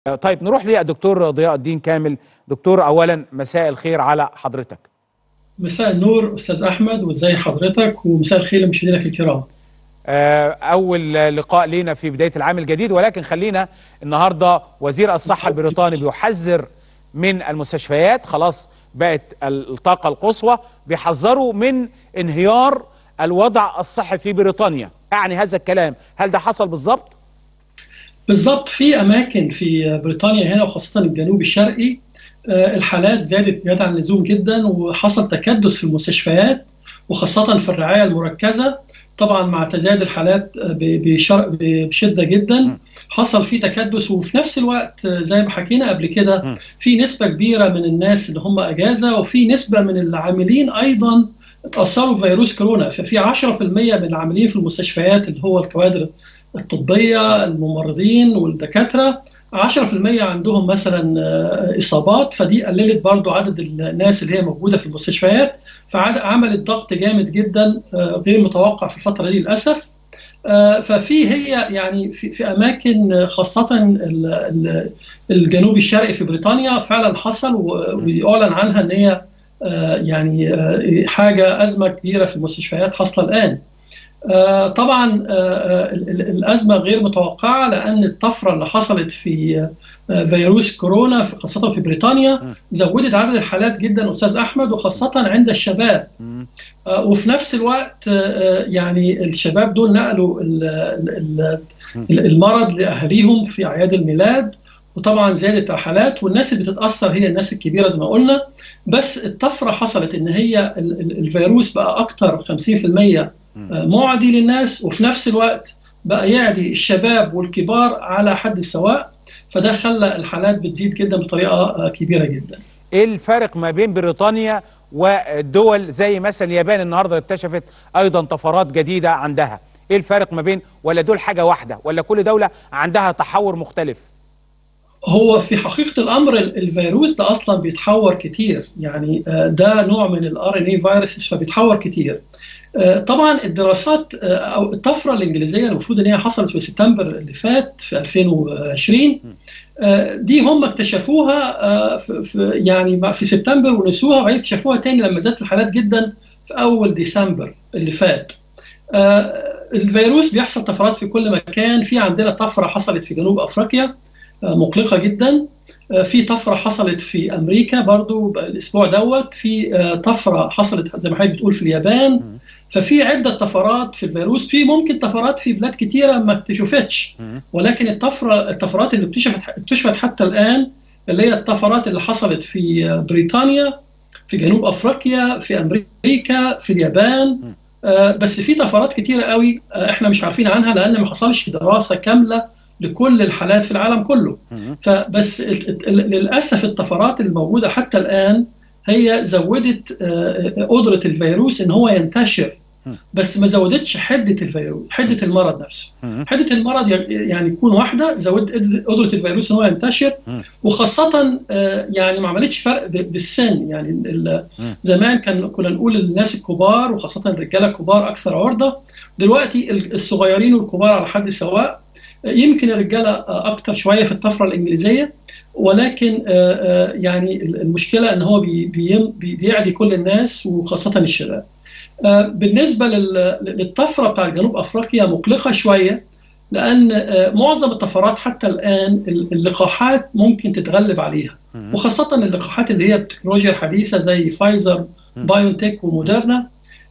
طيب نروح للدكتور ضياء الدين كامل دكتور اولا مساء الخير على حضرتك مساء النور استاذ احمد وازي حضرتك ومساء الخير لمشاهدينك الكرام اول لقاء لينا في بدايه العام الجديد ولكن خلينا النهارده وزير الصحه البريطاني بيحذر من المستشفيات خلاص بقت الطاقه القصوى بيحذروا من انهيار الوضع الصحي في بريطانيا يعني هذا الكلام هل ده حصل بالظبط بالظبط في اماكن في بريطانيا هنا وخاصه الجنوب الشرقي الحالات زادت زياده عن اللزوم جدا وحصل تكدس في المستشفيات وخاصه في الرعايه المركزه طبعا مع تزايد الحالات بشده جدا حصل في تكدس وفي نفس الوقت زي ما حكينا قبل كده في نسبه كبيره من الناس اللي هم اجازه وفي نسبه من العاملين ايضا اتاثروا بفيروس كورونا ففي 10% من العاملين في المستشفيات اللي هو الكوادر الطبيه الممرضين والدكاتره 10% عندهم مثلا اصابات فدي قللت برضو عدد الناس اللي هي موجوده في المستشفيات فعملت ضغط جامد جدا غير متوقع في الفتره دي للاسف ففي هي يعني في, في اماكن خاصه الجنوب الشرقي في بريطانيا فعلا حصل ويعلن عنها ان هي يعني حاجه ازمه كبيره في المستشفيات حاصله الان طبعا الازمه غير متوقعه لان الطفره اللي حصلت في فيروس كورونا خاصه في بريطانيا زودت عدد الحالات جدا استاذ احمد وخاصه عند الشباب وفي نفس الوقت يعني الشباب دول نقلوا المرض لاهاليهم في اعياد الميلاد وطبعا زادت الحالات والناس اللي بتتاثر هي الناس الكبيره زي ما قلنا بس الطفره حصلت ان هي الفيروس بقى اكتر 50% معدي للناس وفي نفس الوقت بقى يعدي الشباب والكبار على حد السواء فده خلى الحالات بتزيد جدا بطريقه كبيره جدا. ايه الفارق ما بين بريطانيا والدول زي مثلا اليابان النهارده اكتشفت ايضا طفرات جديده عندها؟ ايه الفارق ما بين ولا دول حاجه واحده ولا كل دوله عندها تحور مختلف؟ هو في حقيقه الامر الفيروس ده اصلا بيتحور كتير يعني ده نوع من الار ان اي فيروسز فبيتحور كتير. طبعا الدراسات او الطفره الانجليزيه المفروض ان هي حصلت في سبتمبر اللي فات في 2020 دي هم اكتشفوها في يعني في سبتمبر ونسوها وبعدين اكتشفوها تاني لما زادت الحالات جدا في اول ديسمبر اللي فات. الفيروس بيحصل طفرات في كل مكان في عندنا طفره حصلت في جنوب افريقيا مقلقه جدا في طفره حصلت في امريكا برضو الاسبوع دوت في طفره حصلت زي ما حضرتك بتقول في اليابان ففي عده طفرات في الفيروس في ممكن طفرات في بلاد كتيره ما اكتشفتش ولكن الطفره الطفرات اللي اكتشفت اكتشفت حتى الان اللي هي الطفرات اللي حصلت في بريطانيا في جنوب افريقيا في امريكا في اليابان بس في طفرات كتيره قوي احنا مش عارفين عنها لان ما حصلش دراسه كامله لكل الحالات في العالم كله فبس للاسف الطفرات الموجوده حتى الان هي زودت قدره الفيروس ان هو ينتشر بس ما زودتش حده الفيروس حده المرض نفسه حده المرض يعني يكون واحده زودت قدره الفيروس ان هو ينتشر وخاصه يعني ما عملتش فرق بالسن يعني زمان كان كنا نقول الناس الكبار وخاصه الرجاله الكبار اكثر عرضه دلوقتي الصغيرين والكبار على حد سواء يمكن الرجاله اكتر شويه في الطفره الانجليزيه ولكن يعني المشكله ان هو بيعدي كل الناس وخاصه الشباب. بالنسبه للطفره بتاع جنوب افريقيا مقلقه شويه لان معظم الطفرات حتى الان اللقاحات ممكن تتغلب عليها وخاصه اللقاحات اللي هي التكنولوجيا الحديثه زي فايزر بايونتك وموديرنا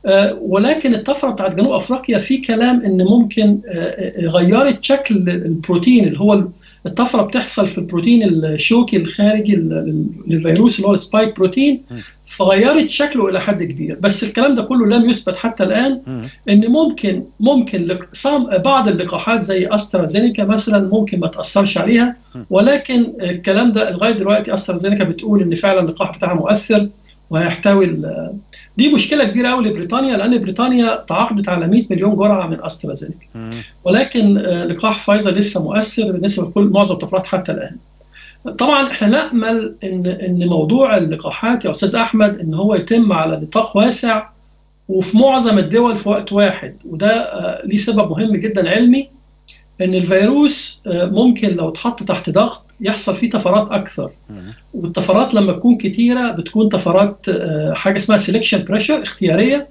ولكن الطفره بتاعت جنوب افريقيا في كلام ان ممكن غيرت شكل البروتين اللي هو الطفره بتحصل في البروتين الشوكي الخارجي للفيروس اللي هو السبايك بروتين فغيرت شكله الى حد كبير بس الكلام ده كله لم يثبت حتى الان ان ممكن ممكن بعض اللقاحات زي استرازينيكا مثلا ممكن ما تاثرش عليها ولكن الكلام ده لغايه دلوقتي استرازينيكا بتقول ان فعلا اللقاح بتاعها مؤثر وهيحتوي دي مشكله كبيره قوي لبريطانيا لان بريطانيا تعاقدت على 100 مليون جرعه من استرازينيكا ولكن لقاح فايزر لسه مؤثر بالنسبه لكل معظم الطفرات حتى الان طبعا احنا نامل ان ان موضوع اللقاحات يا استاذ احمد ان هو يتم على نطاق واسع وفي معظم الدول في وقت واحد وده ليه سبب مهم جدا علمي ان الفيروس ممكن لو اتحط تحت ضغط يحصل فيه طفرات اكثر والطفرات لما تكون كتيره بتكون طفرات حاجه اسمها سelection بريشر اختياريه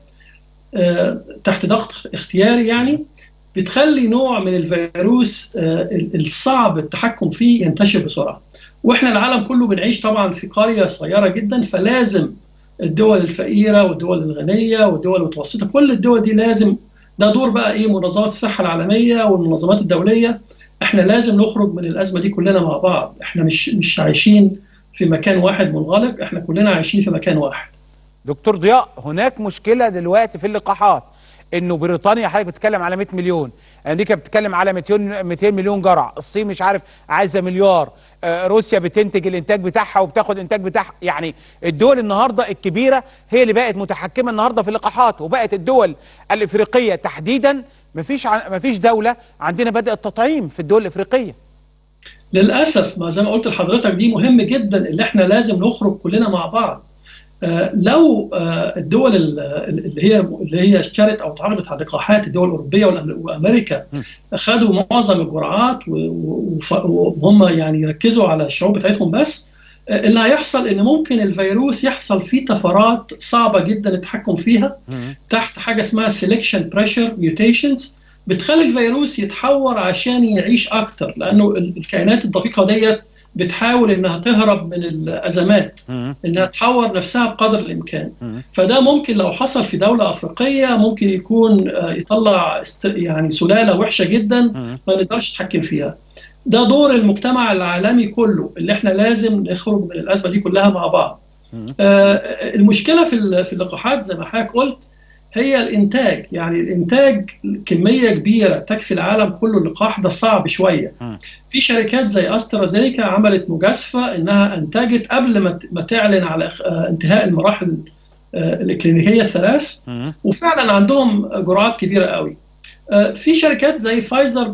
تحت ضغط اختياري يعني بتخلي نوع من الفيروس الصعب التحكم فيه ينتشر بسرعه واحنا العالم كله بنعيش طبعا في قريه صغيره جدا فلازم الدول الفقيره والدول الغنيه والدول المتوسطه كل الدول دي لازم ده دور بقى ايه منظمات الصحه العالميه والمنظمات الدوليه احنا لازم نخرج من الازمه دي كلنا مع بعض احنا مش مش عايشين في مكان واحد منغلق احنا كلنا عايشين في مكان واحد دكتور ضياء هناك مشكله دلوقتي في اللقاحات انه بريطانيا حضرتك بتتكلم على 100 مليون امريكا بتتكلم على 200 200 مليون جرعه الصين مش عارف عايزه مليار آه روسيا بتنتج الانتاج بتاعها وبتاخد الانتاج بتاعها يعني الدول النهارده الكبيره هي اللي بقت متحكمه النهارده في اللقاحات وبقت الدول الافريقيه تحديدا مفيش ع... مفيش دوله عندنا بدأ التطعيم في الدول الافريقيه للاسف ما زي ما قلت لحضرتك دي مهم جدا اللي احنا لازم نخرج كلنا مع بعض آه لو آه الدول اللي هي اللي هي اشترت او تعرضت على اللقاحات الدول الاوروبيه وامريكا خدوا معظم الجرعات وهم يعني يركزوا على الشعوب بتاعتهم بس آه اللي هيحصل ان ممكن الفيروس يحصل فيه طفرات صعبه جدا التحكم فيها تحت حاجه اسمها سelection بريشر ميوتيشنز بتخلي الفيروس يتحور عشان يعيش اكتر لانه الكائنات الدقيقه ديت بتحاول انها تهرب من الازمات انها تحور نفسها بقدر الامكان فده ممكن لو حصل في دوله افريقيه ممكن يكون يطلع يعني سلاله وحشه جدا ما نقدرش نتحكم فيها ده دور المجتمع العالمي كله اللي احنا لازم نخرج من الازمه دي كلها مع بعض المشكله في في اللقاحات زي ما حضرتك قلت هي الانتاج يعني الانتاج كميه كبيره تكفي العالم كله اللقاح ده صعب شويه في شركات زي استرازينيكا عملت مجازفه انها انتجت قبل ما تعلن على انتهاء المراحل الاكلينيكيه الثلاث وفعلا عندهم جرعات كبيره قوي في شركات زي فايزر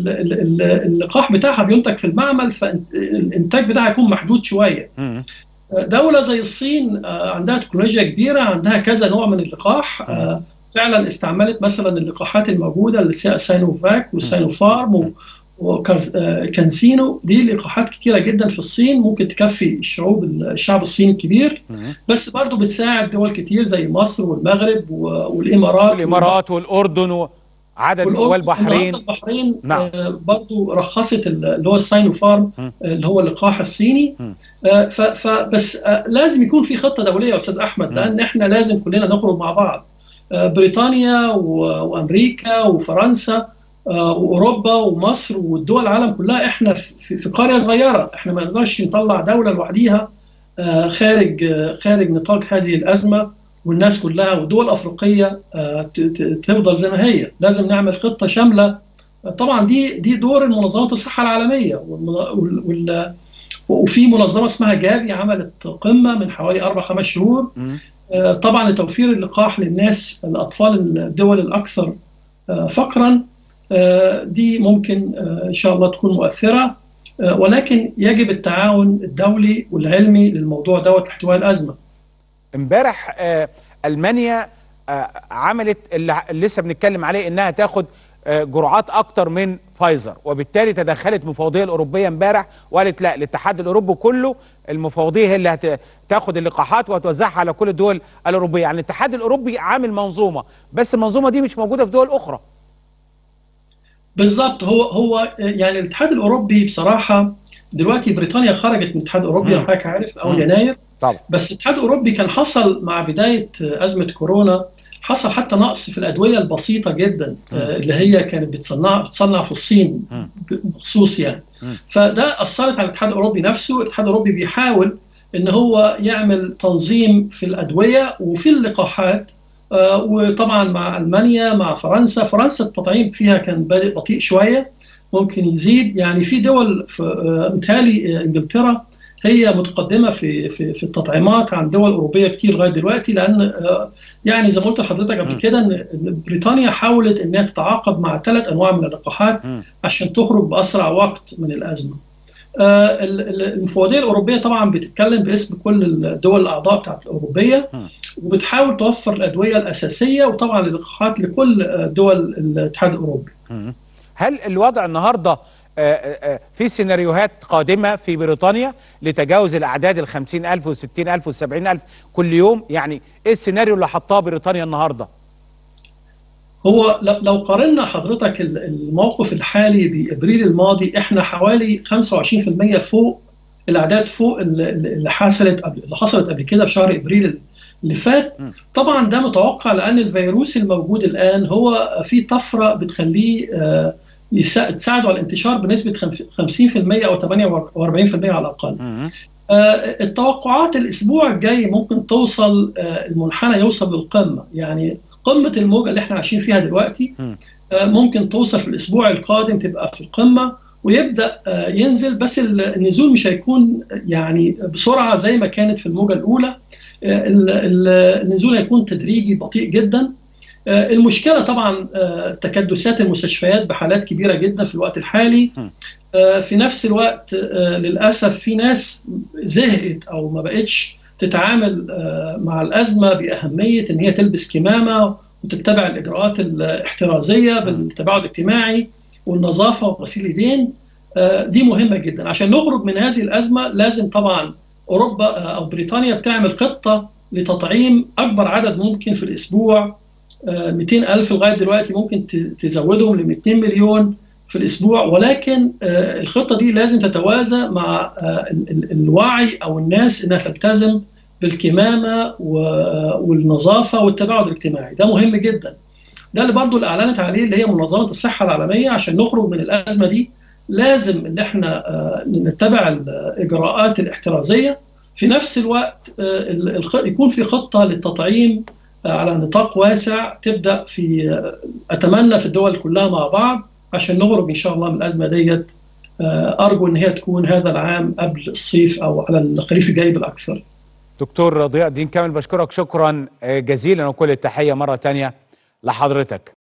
اللقاح بتاعها بينتج في المعمل فالانتاج بتاعها يكون محدود شويه دولة زي الصين عندها تكنولوجيا كبيرة عندها كذا نوع من اللقاح فعلا استعملت مثلا اللقاحات الموجودة اللي ساينوفاك وساينوفارم وكانسينو دي لقاحات كتيرة جدا في الصين ممكن تكفي الشعوب الشعب الصيني الكبير بس برضه بتساعد دول كتير زي مصر والمغرب والإمارات والإمارات والأردن و... عدد والبحرين البحرين نعم. برضو رخصت اللي هو الساينوفارم اللي هو اللقاح الصيني فبس لازم يكون في خطه دوليه يا استاذ احمد لان احنا لازم كلنا نخرج مع بعض بريطانيا وامريكا وفرنسا واوروبا ومصر والدول العالم كلها احنا في قريه صغيره احنا ما نقدرش نطلع دوله لوحديها خارج خارج نطاق هذه الازمه والناس كلها والدول الافريقيه تفضل زي ما هي لازم نعمل خطه شامله طبعا دي دي دور المنظمات الصحه العالميه وفي منظمه اسمها جافي عملت قمه من حوالي اربع خمس شهور طبعا لتوفير اللقاح للناس الاطفال الدول الاكثر فقرا دي ممكن ان شاء الله تكون مؤثره ولكن يجب التعاون الدولي والعلمي للموضوع دوت لاحتواء الازمه امبارح آه المانيا آه عملت اللي لسه بنتكلم عليه انها تاخد آه جرعات اكتر من فايزر وبالتالي تدخلت المفوضيه الاوروبيه امبارح وقالت لا الاتحاد الاوروبي كله المفوضيه هي اللي هتاخد اللقاحات وهتوزعها على كل الدول الاوروبيه يعني الاتحاد الاوروبي عامل منظومه بس المنظومه دي مش موجوده في دول اخرى بالظبط هو هو يعني الاتحاد الاوروبي بصراحه دلوقتي بريطانيا خرجت من الاتحاد الاوروبي حضرتك عارف اول يناير طبعا بس الاتحاد الاوروبي كان حصل مع بدايه ازمه كورونا حصل حتى نقص في الادويه البسيطه جدا م. اللي هي كانت بتصنع بتصنع في الصين بخصوص يعني م. فده اثرت على الاتحاد الاوروبي نفسه الاتحاد الاوروبي بيحاول ان هو يعمل تنظيم في الادويه وفي اللقاحات آه وطبعا مع المانيا مع فرنسا فرنسا التطعيم فيها كان بادئ بطيء شويه ممكن يزيد يعني في دول في آه متهيألي انجلترا هي متقدمه في في في التطعيمات عن دول اوروبيه كتير لغايه دلوقتي لان يعني زي ما قلت لحضرتك قبل كده ان بريطانيا حاولت انها تتعاقد مع ثلاث انواع من اللقاحات عشان تخرج باسرع وقت من الازمه. المفوضيه الاوروبيه طبعا بتتكلم باسم كل الدول الاعضاء بتاعت الاوروبيه وبتحاول توفر الادويه الاساسيه وطبعا اللقاحات لكل دول الاتحاد الاوروبي. هل الوضع النهارده في سيناريوهات قادمة في بريطانيا لتجاوز الأعداد ال 50000 وال 60000 وال 70000 كل يوم يعني إيه السيناريو اللي حطاه بريطانيا النهاردة؟ هو لو قارنا حضرتك الموقف الحالي بإبريل الماضي إحنا حوالي 25% فوق الأعداد فوق اللي حصلت قبل اللي حصلت قبل كده في شهر إبريل اللي فات طبعا ده متوقع لأن الفيروس الموجود الآن هو في طفرة بتخليه تساعده على الانتشار بنسبه 50% او 48% على الاقل. التوقعات الاسبوع الجاي ممكن توصل المنحنى يوصل للقمه يعني قمه الموجه اللي احنا عايشين فيها دلوقتي ممكن توصل في الاسبوع القادم تبقى في القمه ويبدا ينزل بس النزول مش هيكون يعني بسرعه زي ما كانت في الموجه الاولى النزول هيكون تدريجي بطيء جدا المشكله طبعا تكدسات المستشفيات بحالات كبيره جدا في الوقت الحالي في نفس الوقت للاسف في ناس زهقت او ما بقتش تتعامل مع الازمه باهميه ان هي تلبس كمامه وتتبع الاجراءات الاحترازيه بالتباعد الاجتماعي والنظافه وغسيل اليدين دي مهمه جدا عشان نخرج من هذه الازمه لازم طبعا اوروبا او بريطانيا بتعمل خطه لتطعيم اكبر عدد ممكن في الاسبوع 200 ألف لغاية دلوقتي ممكن تزودهم ل 200 مليون في الأسبوع ولكن الخطة دي لازم تتوازى مع الوعي أو الناس إنها تلتزم بالكمامة والنظافة والتباعد الاجتماعي ده مهم جدا ده اللي برضو اللي أعلنت عليه اللي هي منظمة الصحة العالمية عشان نخرج من الأزمة دي لازم إن احنا نتبع الإجراءات الاحترازية في نفس الوقت يكون في خطة للتطعيم على نطاق واسع تبدا في اتمنى في الدول كلها مع بعض عشان نخرج ان شاء الله من الازمه ديت ارجو ان هي تكون هذا العام قبل الصيف او على الخريف الجاي بالاكثر. دكتور ضياء الدين كامل بشكرك شكرا جزيلا وكل التحيه مره ثانيه لحضرتك.